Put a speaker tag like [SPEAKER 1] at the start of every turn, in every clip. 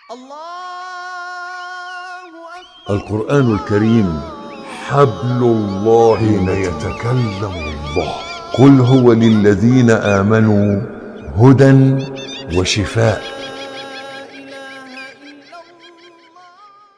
[SPEAKER 1] الله أكبر
[SPEAKER 2] القرآن الكريم حبل الله حين يتكلم الله قل هو للذين آمنوا هدى وشفاء
[SPEAKER 1] لا إله إلا الله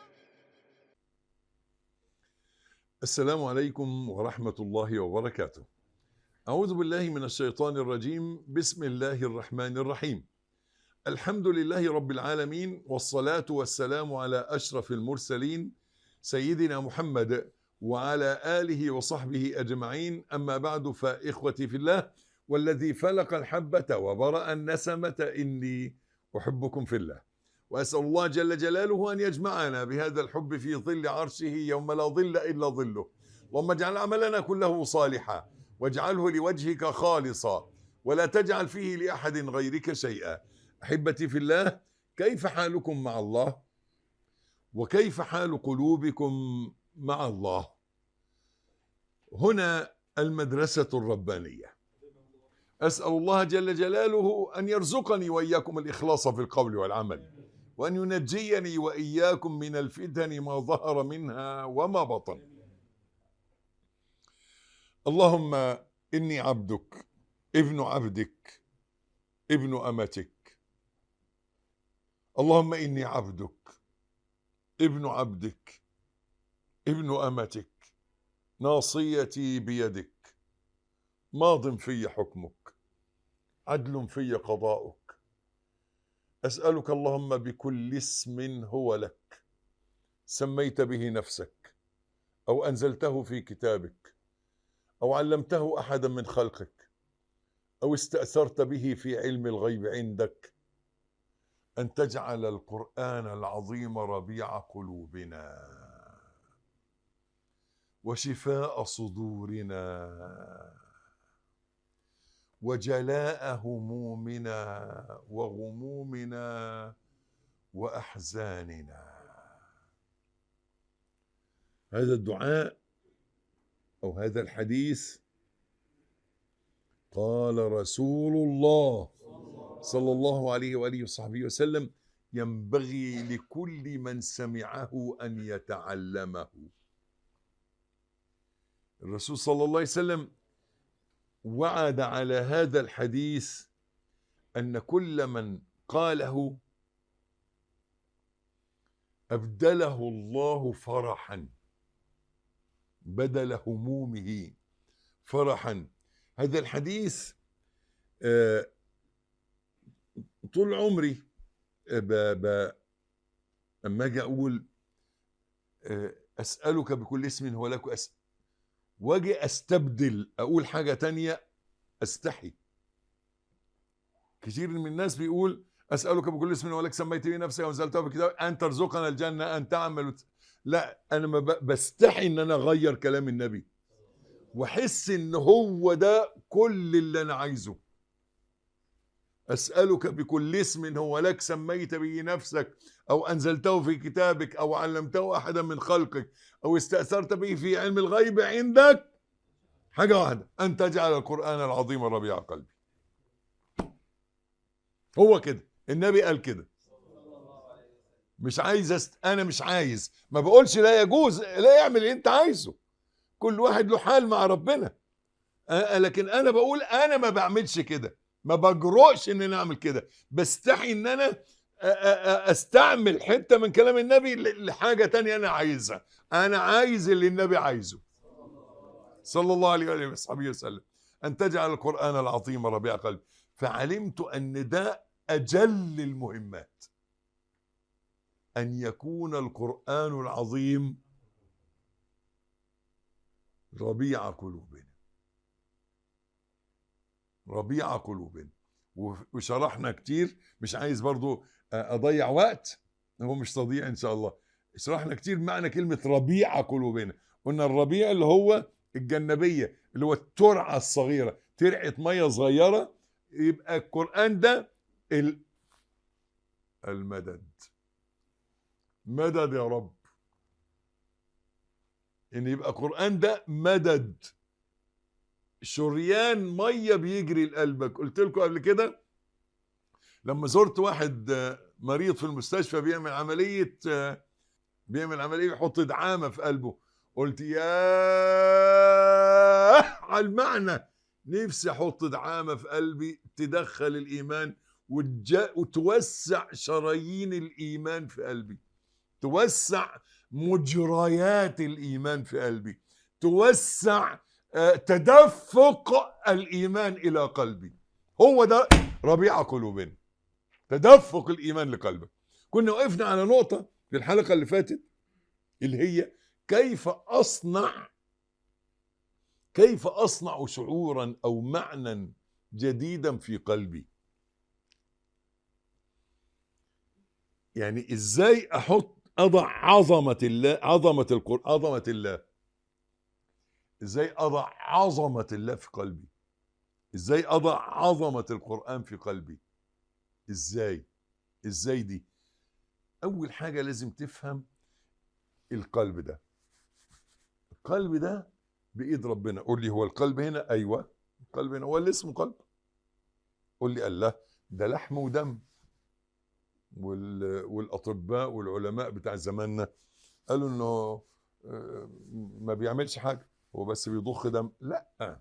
[SPEAKER 2] السلام عليكم ورحمة الله وبركاته. أعوذ بالله من الشيطان الرجيم، بسم الله الرحمن الرحيم. الحمد لله رب العالمين والصلاة والسلام على أشرف المرسلين سيدنا محمد وعلى آله وصحبه أجمعين، أما بعد فإخوتي في الله والذي فلق الحبة وبرأ النسمة إني أحبكم في الله. واسال الله جل جلاله ان يجمعنا بهذا الحب في ظل عرشه يوم لا ظل الا ظله اللهم اجعل عملنا كله صالحا واجعله لوجهك خالصا ولا تجعل فيه لاحد غيرك شيئا احبتي في الله كيف حالكم مع الله وكيف حال قلوبكم مع الله هنا المدرسه الربانيه اسال الله جل جلاله ان يرزقني واياكم الاخلاص في القول والعمل وأن ينجيني وإياكم من الفتن ما ظهر منها وما بطن اللهم إني عبدك ابن عبدك ابن أمتك اللهم إني عبدك ابن عبدك ابن أمتك ناصيتي بيدك ماض في حكمك عدل في قضاؤك أسألك اللهم بكل اسم هو لك سميت به نفسك أو أنزلته في كتابك أو علمته أحدا من خلقك أو استأثرت به في علم الغيب عندك أن تجعل القرآن العظيم ربيع قلوبنا وشفاء صدورنا وجلاء همومنا وغمومنا واحزاننا هذا الدعاء او هذا الحديث قال رسول الله صلى الله عليه واله وصحبه وسلم ينبغي لكل من سمعه ان يتعلمه الرسول صلى الله عليه وسلم وعد على هذا الحديث ان كل من قاله ابدله الله فرحا بدل همومه فرحا هذا الحديث آه، طول عمري آه، ب ب اما اجي اقول آه، اسالك بكل اسم هو لك أس واجي استبدل اقول حاجه تانية استحي كثير من الناس بيقول اسالك بكل اسم ولك سميت به نفسك وانزلته في كتاب ان ترزقنا الجنه ان تعمل وت... لا انا ما ب... بستحي ان انا اغير كلام النبي واحس ان هو ده كل اللي انا عايزه اسالك بكل اسم هو لك سميت به نفسك او انزلته في كتابك او علمته احدا من خلقك او استاثرت به في علم الغيب عندك حاجه واحده ان تجعل القران العظيم ربيع قلبي هو كده النبي قال كده مش عايز أست... انا مش عايز ما بقولش لا يجوز لا يعمل اللي انت عايزه كل واحد له حال مع ربنا أه لكن انا بقول انا ما بعملش كده ما بجرؤش ان انا اعمل كده بستحي ان انا أ- أ- أ- استعمل حته من كلام النبي ل- لحاجه تانية انا عايزها انا عايز اللي النبي عايزه صلى الله عليه وآله وصحبه وسلم ان تجعل القران العظيم ربيع قلبي فعلمت ان ده اجل المهمات ان يكون القران العظيم ربيع قلوبنا ربيع قلوبنا و- وشرحنا كتير مش عايز برضو اضيع وقت هو مش تضييع ان شاء الله شرحنا كتير معنى كلمة ربيع قلوبنا قلنا الربيع اللي هو الجنبية اللي هو الترعة الصغيرة ترعة مية صغيرة يبقى القرآن ده ال- المدد مدد يا رب ان يبقى القرآن ده مدد شريان ميه بيجري لقلبك قلت لكم قبل كده لما زرت واحد آه، مريض في المستشفى بيعمل عمليه آه، بيعمل عمليه يحط دعامه في قلبه قلت يا على المعنى نفسي احط دعامه في قلبي تدخل الايمان وتج- وتوسع شرايين الايمان في قلبي توسع مجريات الايمان في قلبي توسع آه، تدفق الايمان الى قلبي هو ده ربيع قلوبنا تدفق الايمان لقلبك كنا وقفنا على نقطه في الحلقه اللي فاتت اللي هي كيف اصنع كيف اصنع شعورا او معنى جديدا في قلبي يعني ازاي احط اضع عظمه الله عظمه القران عظمه الله ازاي اضع عظمه الله في قلبي ازاي اضع عظمه القران في قلبي ازاي ازاي دي اول حاجه لازم تفهم القلب ده القلب ده بايد ربنا قول لي هو القلب هنا ايوه القلب هنا هو اللي اسمه قلب قول لي الله ده لحم ودم وال... والاطباء والعلماء بتاع زماننا قالوا انه آه، ما بيعملش حاجه هو بس بيضخ دم لا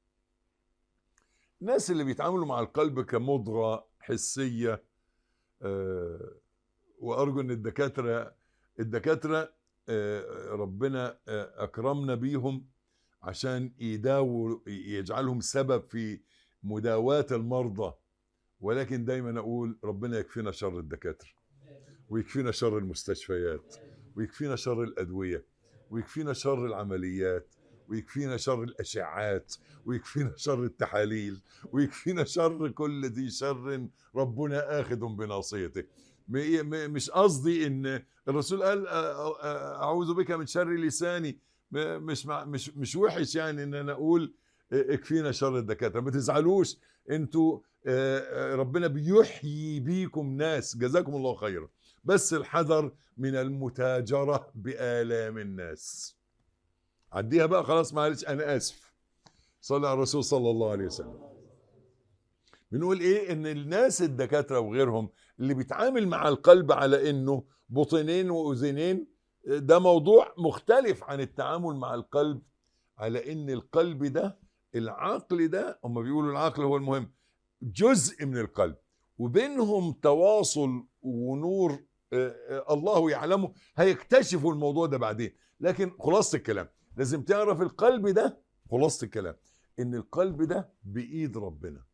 [SPEAKER 2] الناس اللي بيتعاملوا مع القلب كمضغه حسيه آه، وارجو ان الدكاتره الدكاتره آه، ربنا آه، اكرمنا بيهم عشان يداووا يجعلهم سبب في مداواة المرضى ولكن دايما اقول ربنا يكفينا شر الدكاتره ويكفينا شر المستشفيات ويكفينا شر الادويه ويكفينا شر العمليات ويكفينا شر الاشعاعات ويكفينا شر التحاليل ويكفينا شر كل ذي شر ربنا اخذ بناصيته م- م- مش قصدي ان الرسول قال أ- أ- اعوذ بك من شر لساني م- مش مع- مش مش وحش يعني ان انا اقول اكفينا شر الدكاتره ما تزعلوش انتوا آه، آه، ربنا بيحيي بيكم ناس جزاكم الله خيرا بس الحذر من المتاجره بالام الناس عديها بقى خلاص معلش انا اسف صلى على الرسول صلى الله عليه وسلم بنقول ايه ان الناس الدكاتره وغيرهم اللي بيتعامل مع القلب على انه بطنين واذنين ده موضوع مختلف عن التعامل مع القلب على ان القلب ده العقل ده هم بيقولوا العقل هو المهم جزء من القلب وبينهم تواصل ونور آه، آه، الله يعلمه هيكتشفوا الموضوع ده بعدين لكن خلاصة الكلام لازم تعرف القلب ده خلاصة الكلام ان القلب ده بايد ربنا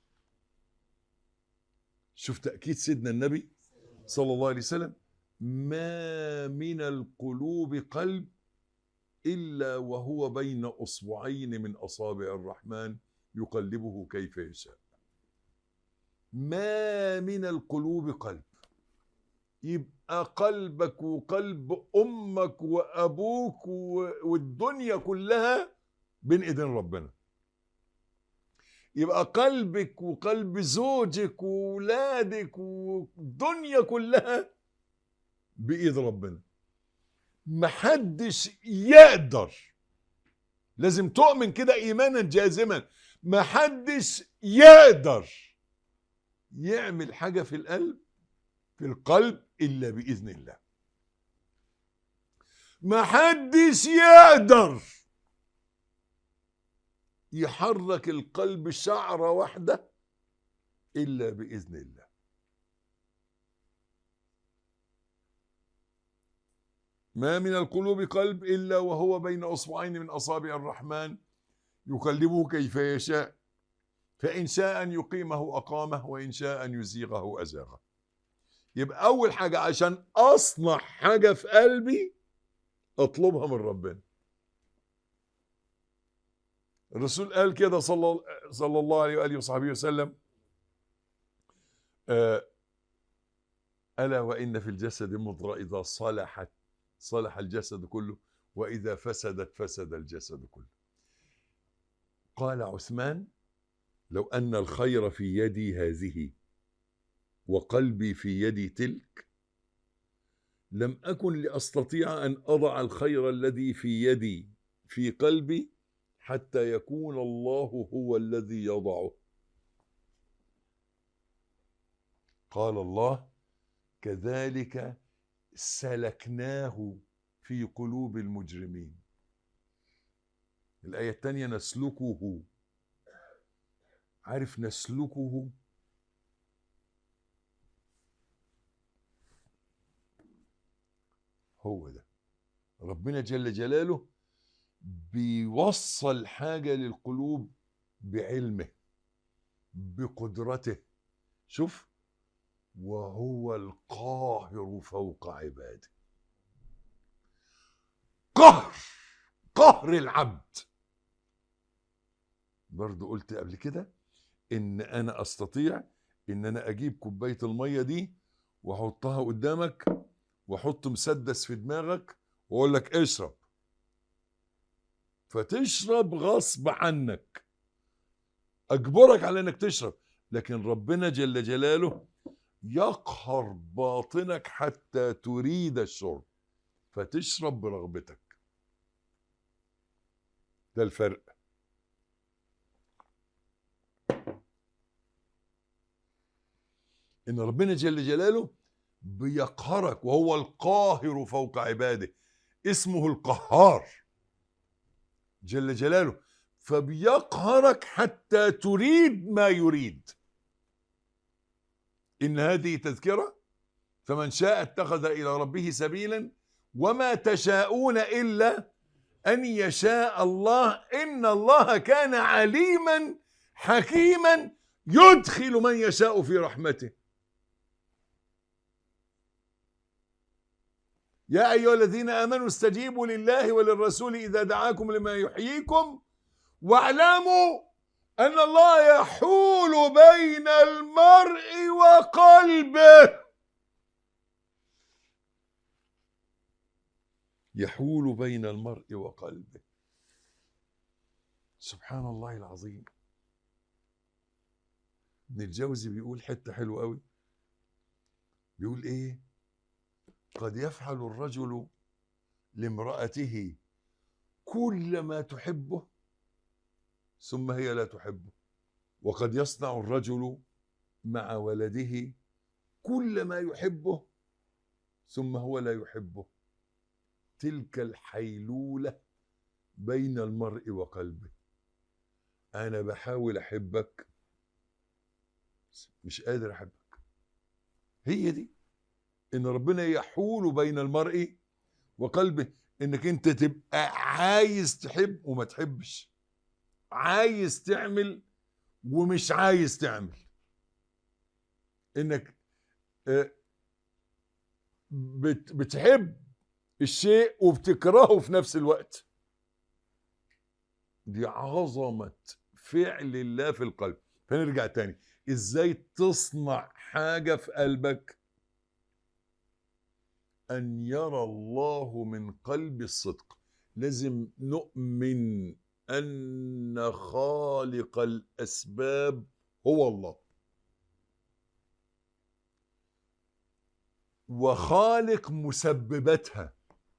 [SPEAKER 2] شوف تأكيد سيدنا النبي صلى الله عليه وسلم ما من القلوب قلب إلا وهو بين أصبعين من أصابع الرحمن يقلبه كيف يشاء ما من القلوب قلب يبقى قلبك وقلب أمك وأبوك و- والدنيا كلها بين إيدين ربنا يبقى قلبك وقلب زوجك وولادك والدنيا كلها بإيد ربنا محدش يقدر لازم تؤمن كده إيمانا جازما محدش يقدر يعمل حاجة في القلب في القلب إلا بإذن الله محدش يقدر يحرك القلب شعرة واحدة إلا بإذن الله ما من القلوب قلب إلا وهو بين أصبعين من أصابع الرحمن يقلبه كيف يشاء فإن شاء أن يقيمه أقامه وإن شاء أن يزيغه أزاغه يبقى أول حاجة عشان أصنع حاجة في قلبي أطلبها من ربنا الرسول قال كده صلى صلى الله عليه واله وصحبه وسلم آه، الا وان في الجسد مضغه اذا صلحت صلح الجسد كله واذا فسدت فسد الجسد كله قال عثمان لو ان الخير في يدي هذه وقلبي في يدي تلك لم اكن لاستطيع ان اضع الخير الذي في يدي في قلبي حتى يكون الله هو الذي يضعه قال الله كذلك سلكناه في قلوب المجرمين الآية الثانية نسلكه عارف نسلكه هو ده ربنا جل جلاله بيوصل حاجة للقلوب بعلمه بقدرته شوف وهو القاهر فوق عباده قهر قهر العبد برضو قلت قبل كده ان انا استطيع ان انا اجيب كوبايه الميه دي واحطها قدامك واحط مسدس في دماغك واقول لك اشرب فتشرب غصب عنك اجبرك على انك تشرب لكن ربنا جل جلاله يقهر باطنك حتى تريد الشرب فتشرب برغبتك ده الفرق ان ربنا جل جلاله بيقهرك وهو القاهر فوق عباده اسمه القهار جل جلاله فبيقهرك حتى تريد ما يريد ان هذه تذكره فمن شاء اتخذ الى ربه سبيلا وما تشاءون الا ان يشاء الله ان الله كان عليما حكيما يدخل من يشاء في رحمته يا ايها الذين امنوا استجيبوا لله وللرسول اذا دعاكم لما يحييكم واعلموا ان الله يحول بين المرء وقلبه يحول بين المرء وقلبه سبحان الله العظيم ابن الجوزي بيقول حته حلوه قوي بيقول ايه قد يفعل الرجل لامرأته كل ما تحبه ثم هي لا تحبه وقد يصنع الرجل مع ولده كل ما يحبه ثم هو لا يحبه تلك الحيلولة بين المرء وقلبه أنا بحاول أحبك مش قادر أحبك هي دي ان ربنا يحول بين المرء وقلبه انك انت تبقى عايز تحب وما تحبش عايز تعمل ومش عايز تعمل انك آه، بت- بتحب الشيء وبتكرهه في نفس الوقت دي عظمة فعل الله في القلب فنرجع تاني ازاي تصنع حاجة في قلبك أن يرى الله من قلب الصدق لازم نؤمن أن خالق الأسباب هو الله وخالق مسبباتها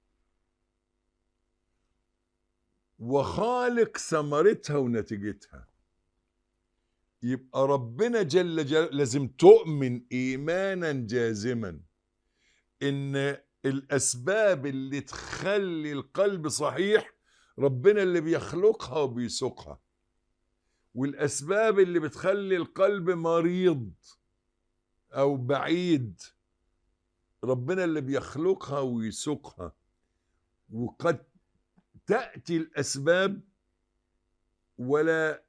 [SPEAKER 2] وخالق ثمرتها ونتيجتها يبقى ربنا جل جلاله لازم تؤمن إيمانا جازما ان الاسباب اللي تخلي القلب صحيح ربنا اللي بيخلقها وبيسوقها والاسباب اللي بتخلي القلب مريض او بعيد ربنا اللي بيخلقها ويسوقها وقد تاتي الاسباب ولا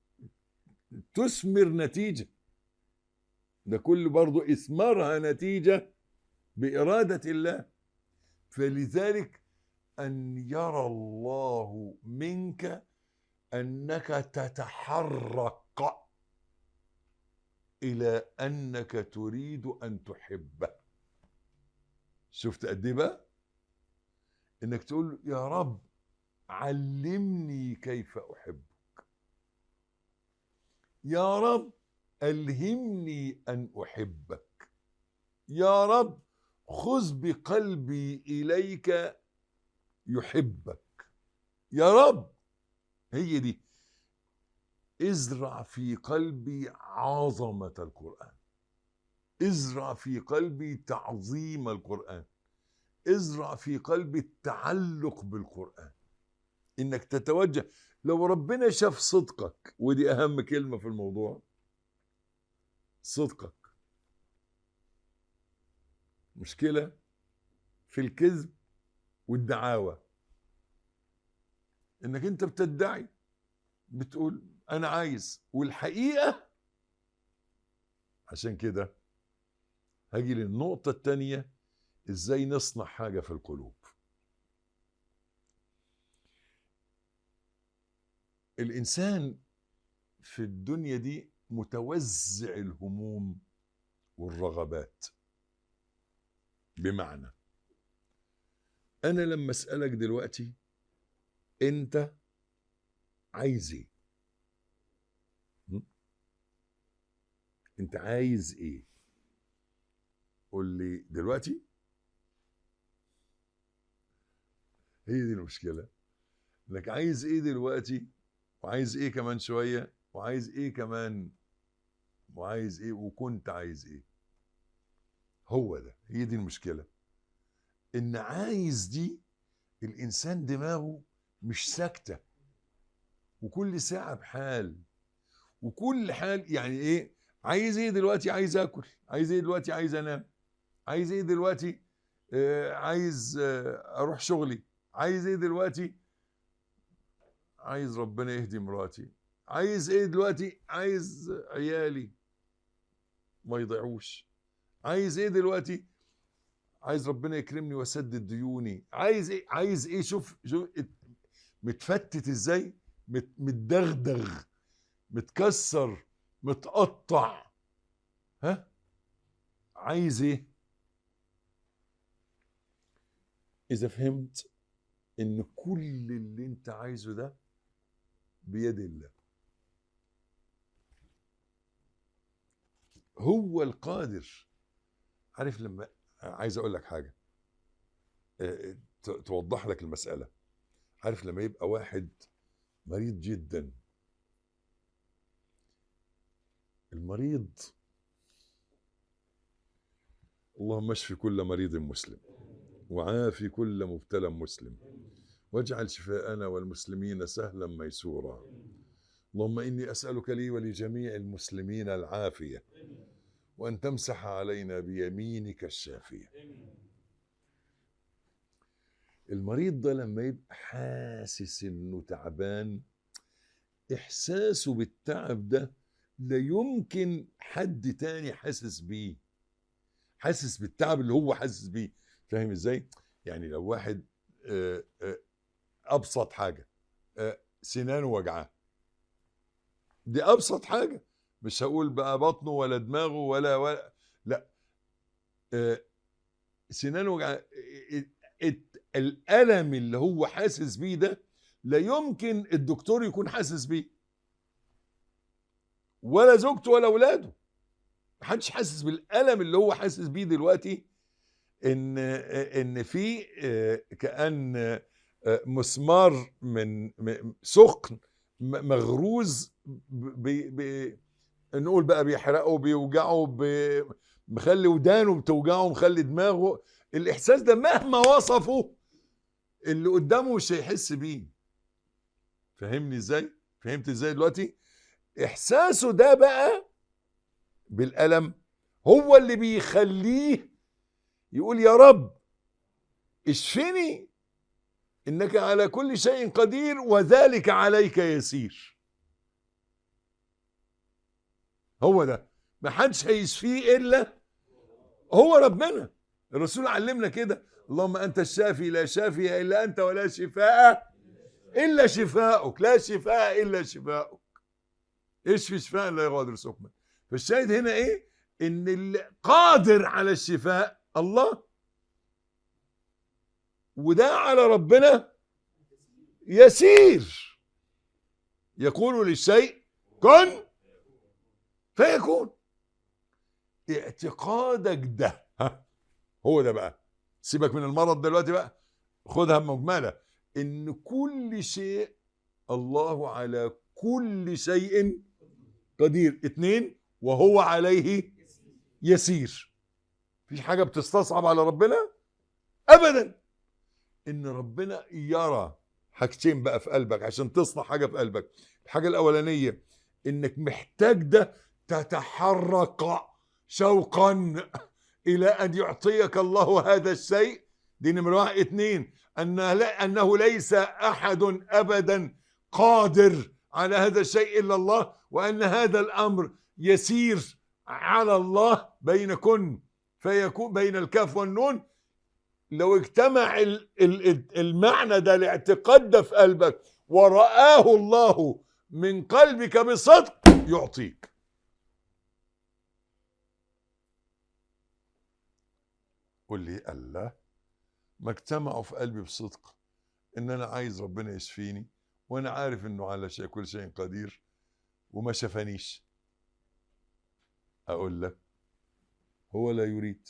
[SPEAKER 2] تثمر نتيجه ده كل برضو اثمارها نتيجه بإرادة الله فلذلك أن يرى الله منك أنك تتحرك إلى أنك تريد أن تحبه شفت قد إيه بقى؟ إنك تقول يا رب علمني كيف أحبك يا رب ألهمني أن أحبك يا رب خذ بقلبي اليك يحبك يا رب هي دي ازرع في قلبي عظمه القران ازرع في قلبي تعظيم القرآن ازرع في قلبي التعلق بالقرآن انك تتوجه لو ربنا شاف صدقك ودي اهم كلمة في الموضوع صدقك مشكلة في الكذب والدعاوى انك انت بتدعي بتقول انا عايز والحقيقة عشان كده هاجي للنقطة التانية ازاي نصنع حاجة في القلوب الانسان في الدنيا دي متوزع الهموم والرغبات بمعنى انا لما اسالك دلوقتي انت عايز ايه م? انت عايز ايه قول لي دلوقتي هي دي المشكله انك عايز ايه دلوقتي وعايز ايه كمان شويه وعايز ايه كمان وعايز ايه وكنت عايز ايه هو ده هي دي المشكله ان عايز دي الانسان دماغه مش ساكته وكل ساعه بحال وكل حال يعني ايه عايز ايه دلوقتي عايز اكل عايز ايه دلوقتي عايز انام عايز ايه دلوقتي آه عايز آه اروح شغلي عايز ايه دلوقتي عايز ربنا يهدي مراتي عايز ايه دلوقتي عايز عيالي ما يضيعوش عايز ايه دلوقتي عايز ربنا يكرمني واسدد ديوني عايز ايه عايز ايه شوف شوف متفتت ازاي مت متدغدغ متكسر متقطع ها عايز ايه اذا فهمت ان كل اللي انت عايزه ده بيد الله هو القادر عارف لما عايز اقول لك حاجه اه توضح لك المساله عارف لما يبقى واحد مريض جدا المريض اللهم اشف كل مريض مسلم وعافي كل مبتلى مسلم واجعل شفاءنا والمسلمين سهلا ميسورا اللهم اني اسالك لي ولجميع المسلمين العافيه وان تمسح علينا بيمينك الشافيه المريض ده لما يبقى حاسس انه تعبان احساسه بالتعب ده لا يمكن حد تاني حاسس بيه حاسس بالتعب اللي هو حاسس بيه فاهم ازاي يعني لو واحد آه، آه، ابسط حاجه آه، سنانه وجعاه دي ابسط حاجه مش هقول بقى بطنه ولا دماغه ولا ولا لا آه، سنانه وجعاه الت- الالم اللي هو حاسس بيه ده لا يمكن الدكتور يكون حاسس بيه ولا زوجته ولا اولاده محدش حاسس بالالم اللي هو حاسس بيه دلوقتي ان ان في آه، كان آه، مسمار من م- سخن م- مغروز ب ب- نقول بقى بيحرقه بيوجعه ب- مخلي ودانه بتوجعه مخلي دماغه الاحساس ده مهما وصفه اللي قدامه مش هيحس بيه فهمني ازاي فهمت ازاي دلوقتي احساسه ده بقى بالالم هو اللي بيخليه يقول يا رب اشفني انك على كل شيء قدير وذلك عليك يسير هو ده ما حدش هيشفيه الا هو ربنا الرسول علمنا كده اللهم انت الشافي لا شافي الا انت ولا شفاء الا شفاؤك لا شفاء الا شفاؤك اشفي شفاء لا يغادر سقما فالشاهد هنا ايه ان اللي قادر على الشفاء الله وده على ربنا يسير يقول للشيء كن فيكون اعتقادك ده ها هو ده بقى سيبك من المرض دلوقتي بقى خدها مجمله ان كل شيء الله على كل شيء قدير اتنين وهو عليه يسير مفيش حاجة بتستصعب على ربنا أبدا إن ربنا يرى حاجتين بقى في قلبك عشان تصنع حاجة في قلبك الحاجة الأولانية إنك محتاج ده تتحرك شوقا إلى أن يعطيك الله هذا الشيء دي نمرة واحد اتنين أن لا أنه ليس أحد أبدا قادر على هذا الشيء إلا الله وأن هذا الأمر يسير على الله بين كن فيكون بين الكاف والنون لو اجتمع ال- ال- المعنى ده الاعتقاد ده في قلبك ورآه الله من قلبك بصدق يعطيك قل لي الله ما اجتمعوا في قلبي بصدق ان انا عايز ربنا يشفيني وانا عارف انه على شيء كل شيء قدير وما شفانيش اقول لك هو لا يريد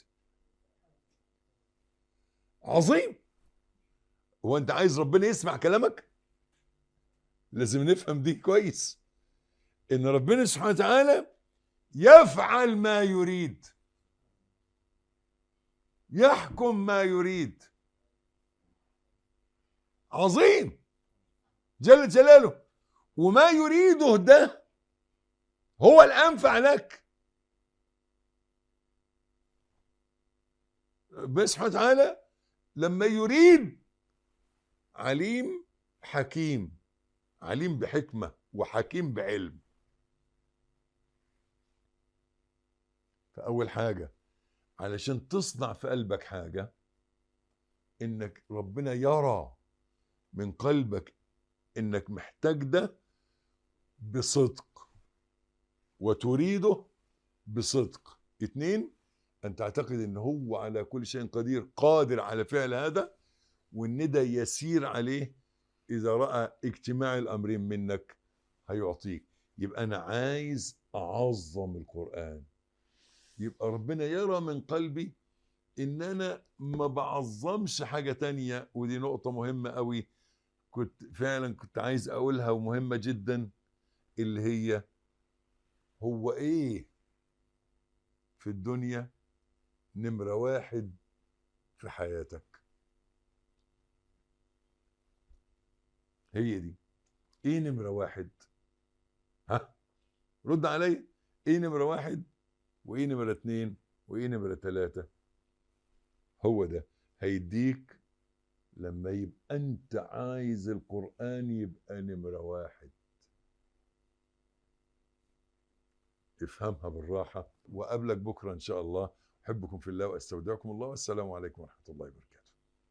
[SPEAKER 2] عظيم هو انت عايز ربنا يسمع كلامك لازم نفهم دي كويس ان ربنا سبحانه وتعالى يفعل ما يريد يحكم ما يريد عظيم جل جلاله وما يريده ده هو الانفع لك ربنا سبحانه وتعالى لما يريد عليم حكيم عليم بحكمه وحكيم بعلم فاول حاجه علشان تصنع في قلبك حاجه انك ربنا يرى من قلبك انك محتاج ده بصدق وتريده بصدق اتنين ان تعتقد ان هو على كل شيء قدير قادر على فعل هذا وان ده يسير عليه اذا راى اجتماع الامرين منك هيعطيك يبقى انا عايز اعظم القران يبقى ربنا يرى من قلبي ان انا ما بعظمش حاجه تانية ودي نقطه مهمه قوي كنت فعلا كنت عايز اقولها ومهمه جدا اللي هي هو ايه في الدنيا نمره واحد في حياتك هي دي ايه نمره واحد ها رد عليا ايه نمره واحد وايه نمره اتنين وايه نمره تلاته هو ده هيديك لما يبقى انت عايز القرآن يبقى نمرة واحد افهمها بالراحة وقابلك بكرة ان شاء الله احبكم في الله واستودعكم الله والسلام عليكم ورحمة الله وبركاته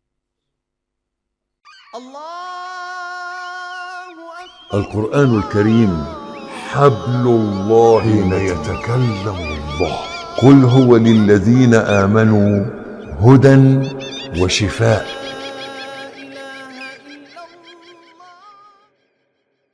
[SPEAKER 1] الله أكبر
[SPEAKER 2] القرآن الكريم حبل الله حين يتكلم الله قل هو للذين آمنوا هدى وشفاء